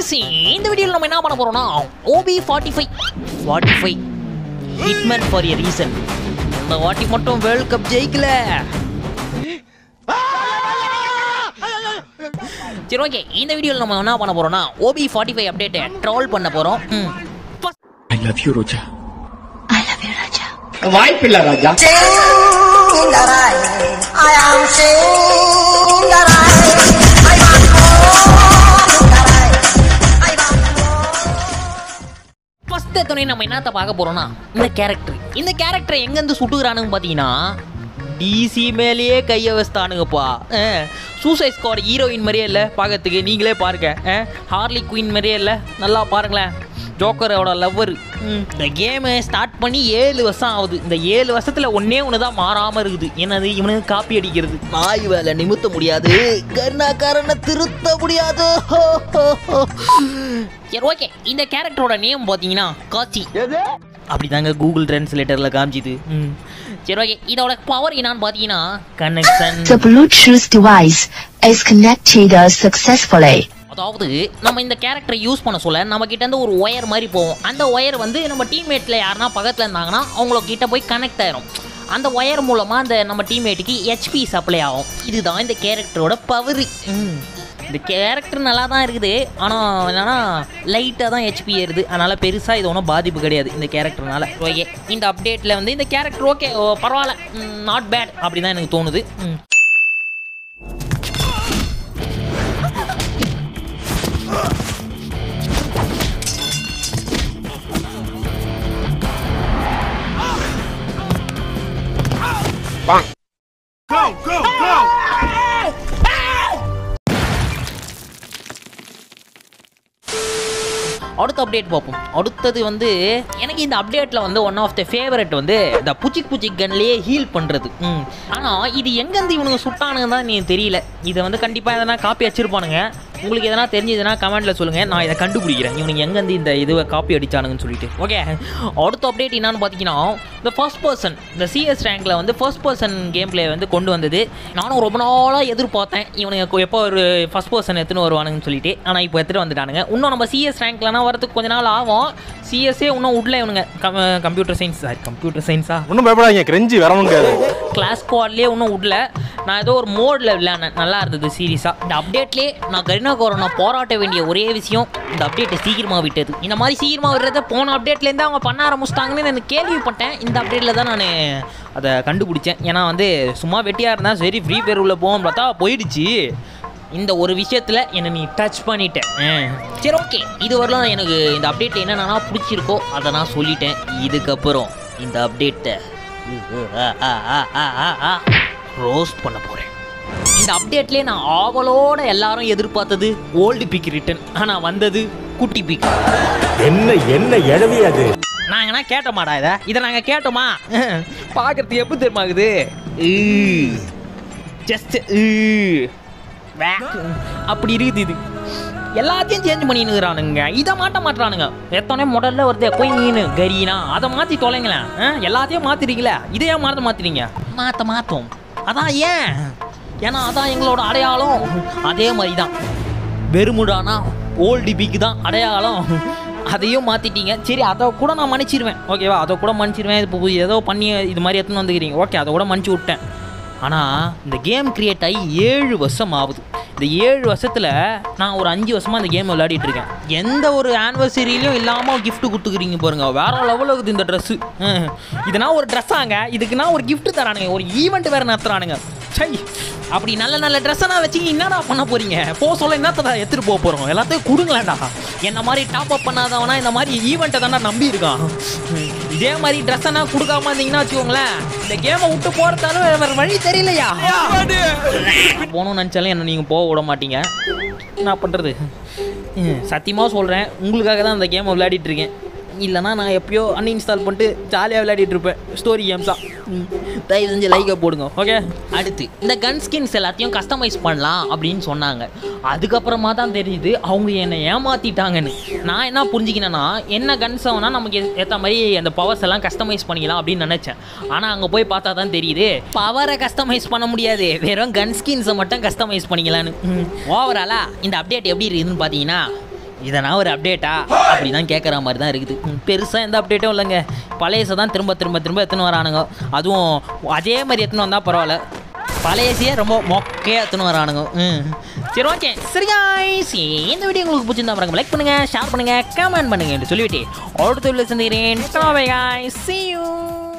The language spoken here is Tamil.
கைஸ் இந்த வீடியோவில் நம்ம என்ன பண்ண போறோம்னா OB forty five forty five hitman for a reason இந்த வாட்டி மட்டும் வேர்ல்ட் கப் ஜெயிக்கல சரி ஓகே இந்த வீடியோவில் நம்ம என்ன பண்ண போறோம்னா ஓபி ஃபார்ட்டி ஃபைவ் அப்டேட்டை ட்ரால் பண்ண போறோம் ம். First I love you, Roja. வாய்ப்பில்லை Raja Singarai, I am Singarai. I want more Singarai. I want first துணை நம்ம என்னத்த பார்க்க போறோம்னா இந்த கேரக்டர் இந்த கேரக்டர் எங்கேருந்து சுட்டுக்கிறானுங்க பார்த்தீங்கன்னா டிசி மேலேயே கையை வச்சுட்டானுங்கப்பா சூசைட் ஸ்குவாட் ஹீரோயின் மாதிரியே இல்லை பார்க்கறதுக்கு நீங்களே பாருங்க அஹ், ஹார்லி குயின் மாதிரியே இல்லை நல்லா பாருங்களேன் ஜோக்கரோட லவ்வர் இந்த கேமு ஸ்டார்ட் பண்ணி ஏழு வருஷம் ஆகுது இந்த ஏழு வருஷத்துல ஒன்னே ஒன்று தான் மாறாமல் இருக்குது என்னது இவனுக்கு காப்பி அடிக்கிறது நாய் வேலை நிமித்த முடியாது கருணாக்காரனை திருத்த முடியாது சரி ஓகே இந்த கேரக்டரோட நேம் பார்த்தீங்கன்னா காசி அப்படிதாங்க கூகுள் டிரான்ஸ்லேட்டரில் காமிச்சிது ம் சரி ஓகே இதோட பவர் என்னான்னு பார்த்தீங்கன்னா connection The Bluetooth device is connected successfully. அதாவது நம்ம இந்த கேரக்டரை யூஸ் பண்ண சொல்ல நம்ம கிட்ட இருந்து ஒரு ஒயர் மாதிரி போவோம் அந்த ஒயர் வந்து நம்ம டீம்மேட்டில் யாருன்னா பக்கத்தில் இருந்தாங்கன்னா அவங்கள கிட்ட போய் கனெக்ட் ஆயிரும் அந்த ஒயர் மூலமாக அந்த நம்ம டீம்மேட்டுக்கு ஹெச்பி சப்ளை ஆகும் இதுதான் இந்த கேரக்டரோட பவர் இந்த கேரக்டர் நல்லா தான் இருக்குது ஆனால் என்னன்னா லைட்டாக தான் ஹெச்பி ஏறுது அதனால் பெருசாக இது ஒன்றும் பாதிப்பு கிடையாது இந்த கேரக்டர்னால ஓகே இந்த அப்டேட்டில் வந்து இந்த கேரக்டர் ஓகே பரவாயில்ல நாட் பேட் அப்படி தான் எனக்கு தோணுது ம் அடுத்த அப்டேட் பார்ப்போம் அடுத்தது வந்து எனக்கு இந்த அப்டேட்டில் வந்து ஒன் ஆஃப் த ஃபேவரட் வந்து இந்த புச்சிக் புச்சிக் கன்லேயே ஹீல் பண்ணுறது ம் ஆனால் இது எங்கேருந்து இவனுங்க சுட்டானுங்க தான் நீ தெரியல இதை வந்து கண்டிப்பாக எதனா காப்பி வச்சிருப்பானுங்க உங்களுக்கு எதனா தெரிஞ்சதுன்னா கமெண்ட்டில் சொல்லுங்கள் நான் இதை கண்டுபிடிக்கிறேன் இவனுங்க எங்கேருந்து இந்த இதுவை காப்பி அடிச்சானுங்கன்னு சொல்லிட்டு ஓகே அடுத்த அப்டேட் என்னன்னு பார்த்தீங்கன்னா இந்த ஃபர்ஸ்ட் பர்சன் இந்த சிஎஸ் ரேங்கில் வந்து ஃபர்ஸ்ட் பர்சன் கேம் பிளே வந்து கொண்டு வந்தது நானும் ரொம்ப நாளாக எதிர்பார்த்தேன் இவனுங்க எப்போ ஒரு ஃபர்ஸ்ட் பர்சன் எடுத்துன்னு வருவானுங்கன்னு சொல்லிட்டு ஆனால் இப்போ எடுத்துகிட்டு வந்துட்டானுங்க இன்னும் நம்ம சிஎஸ் ரேங்க்லனா வரதுக்கு கொஞ்ச நாள் ஆகும் சிஎஸ்ஏ இன்னும் உள்ள இவனுங்க கம்ப்யூட்டர் சயின்ஸ் சாரி கம்ப்யூட்டர் சயின்ஸா ஒன்றும் பயப்படாதீங்க கிரெஞ்சி வர முடியாது கிளாஸ் ஸ்குவாட்லேயே இன்னும் விடல நான் ஏதோ ஒரு மோடில் விளையாடினேன் நல்லா இருந்தது சீரியஸாக இந்த அப்டேட்லேயே நான் கருணா கொரோனா போராட்ட வேண்டிய ஒரே விஷயம் இந்த அப்டேட்டை சீக்கிரமாக விட்டது இந்த மாதிரி சீக்கிரமாக விடுறத போன அப்டேட்லேருந்து அவங்க பண்ண ஆரம்பிச்சிட்டாங்கன்னு எனக்கு கேள்விப்பட்டேன் இந்த அப்டேட்டில் தான் நான் அதை கண்டுபிடிச்சேன் ஏன்னா வந்து சும்மா வெட்டியாக இருந்தேன் சரி ஃப்ரீ ஃபயர் உள்ள போவோம் பார்த்தா போயிடுச்சு இந்த ஒரு விஷயத்தில் என்னை நீ டச் பண்ணிட்டேன் ஆ. சரி ஓகே இது வரலாம் எனக்கு இந்த அப்டேட் என்னென்னா பிடிச்சிருக்கோ அதை நான் சொல்லிட்டேன் இதுக்கப்புறம் இந்த அப்டேட்டை ரோஸ்ட் பண்ண போகிறேன் இந்த அப்டேட்லேயே நான் ஆவலோட எல்லாரும் எதிர்பார்த்தது ஓல்டு பிக் ரிட்டன் ஆனால் வந்தது குட்டி பிக் என்ன என்ன எழவி அது நாங்கண்ணா கேட்டோமாடா இதை இதை நாங்கள் கேட்டோமா பார்க்கறதுக்கு எப்படி தெரியுமாகுது ஜஸ்ட் அப்படி இருக்குது இது எல்லாத்தையும் சேஞ்ச் பண்ணினுக்குறானுங்க இதை மாட்ட மாட்டுறானுங்க எத்தனை முதல்ல வருது கொயின்னு கரீனா அதை மாற்றி தொலைங்களேன் ஆ, எல்லாத்தையும் மாற்றிட்டீங்களே இதை ஏன் மாற்ற மாற்றுறீங்க மாற்ற மாற்றோம் அதான் ஏன் ஏன்னா அதான் எங்களோட அடையாளம் அதே மாதிரி தான் பெருமுடானா ஓல்டு பிக்கு தான் அடையாளம் அதையும் மாற்றிட்டீங்க சரி அதை கூட நான் மன்னிச்சிருவேன் ஓகேவா அதை கூட மன்னிச்சிருவேன் இப்போ ஏதோ பண்ணி இது மாதிரி எடுத்துன்னு வந்துக்கிறீங்க ஓகே அதை கூட மன்னிச்சு விட்டேன் ஆனால் இந்த கேம் கிரியேட் ஆகி ஏழு வருஷம் ஆகுது இந்த ஏழு வருஷத்தில் நான் ஒரு அஞ்சு வருஷமாக இந்த கேம் விளையாடிட்டு இருக்கேன் எந்த ஒரு ஆனிவர்சரிலையும் இல்லாமல் gift கொடுத்துக்கிறீங்க பாருங்க வேற லெவலில் இருக்குது இந்த ட்ரெஸ்ஸு இதுனா ஒரு ட்ரெஸ்ஸாங்க இதுக்குன்னா ஒரு gift தரானுங்க ஒரு ஈவெண்ட் வேறு நடத்துறானுங்க சை அப்படி நல்ல நல்ல ட்ரெஸ்ஸெல்லாம் வச்சு என்னடா பண்ண போறீங்க போ சொல்ல என்னத்தை எடுத்துகிட்டு போக போகிறோம் எல்லாத்தையும் கொடுங்களேன்டா என்ன மாதிரி டாப் அப் பண்ணாதவனா இந்த மாதிரி ஈவெண்ட்டை தானே நம்பி இருக்கான் இதே மாதிரி ட்ரெஸ் எல்லாம் கொடுக்காம இருந்தீங்கன்னா வச்சுக்கோங்களேன் இந்த கேமை விட்டு போறதாலும் வேற வழி தெரியலையா போகணும்னு நினச்சாலும் என்ன நீங்கள் போக விட மாட்டீங்க என்ன பண்ணுறது சத்தியமாக சொல்கிறேன் உங்களுக்காக தான் அந்த கேமை விளையாடிட்டு இருக்கேன் இல்லைனா நான் எப்பயோ அன்இன்ஸ்டால் பண்ணிட்டு ஜாலியாக விளையாடிட்டு இருப்பேன் ஸ்டோரி கேம்ஸாக தயவு செஞ்சு லைக்கை போடுங்க ஓகே அடுத்து இந்த கன் ஸ்கின்ஸ் எல்லாத்தையும் கஸ்டமைஸ் பண்ணலாம் அப்படின்னு சொன்னாங்க அதுக்கப்புறமா தான் தெரியுது அவங்க என்னை ஏமாத்திட்டாங்கன்னு நான் என்ன புரிஞ்சுக்கினேன்னா என்ன கன்ஸ் வேணால் நமக்கு ஏற்ற மாதிரி அந்த பவர்ஸ் எல்லாம் கஸ்டமைஸ் பண்ணிக்கலாம் அப்படின்னு நினச்சேன் ஆனால் அங்கே போய் பார்த்தா தான் தெரியுது பவரை கஸ்டமைஸ் பண்ண முடியாது வெறும் கன் ஸ்கின்ஸை மட்டும் கஸ்டமைஸ் பண்ணிக்கலான்னு ஓவராலா இந்த அப்டேட் எப்படி இருக்குதுன்னு பார்த்தீங்கன்னா இதை நான் ஒரு அப்டேட்டா அப்படி தான் கேட்குற மாதிரி தான் இருக்குது பெருசாக எந்த அப்டேட்டும் இல்லைங்க பழையசை தான் திரும்ப திரும்ப திரும்ப எத்தனை வரானுங்க அதுவும் அதே மாதிரி எத்தனை வந்தால் பரவாயில்ல பழையசையே ரொம்ப மொக்கையாக எத்தனை வரானுங்க ம் சரி ஓகே சரி guys இந்த வீடியோ உங்களுக்கு பிடிச்சிருந்தா பாருங்க லைக் பண்ணுங்க ஷேர் பண்ணுங்க கமெண்ட் பண்ணுங்க என்று சொல்லிவிட்டு அடுத்த வீடியோ சந்திக்கிறேன் see you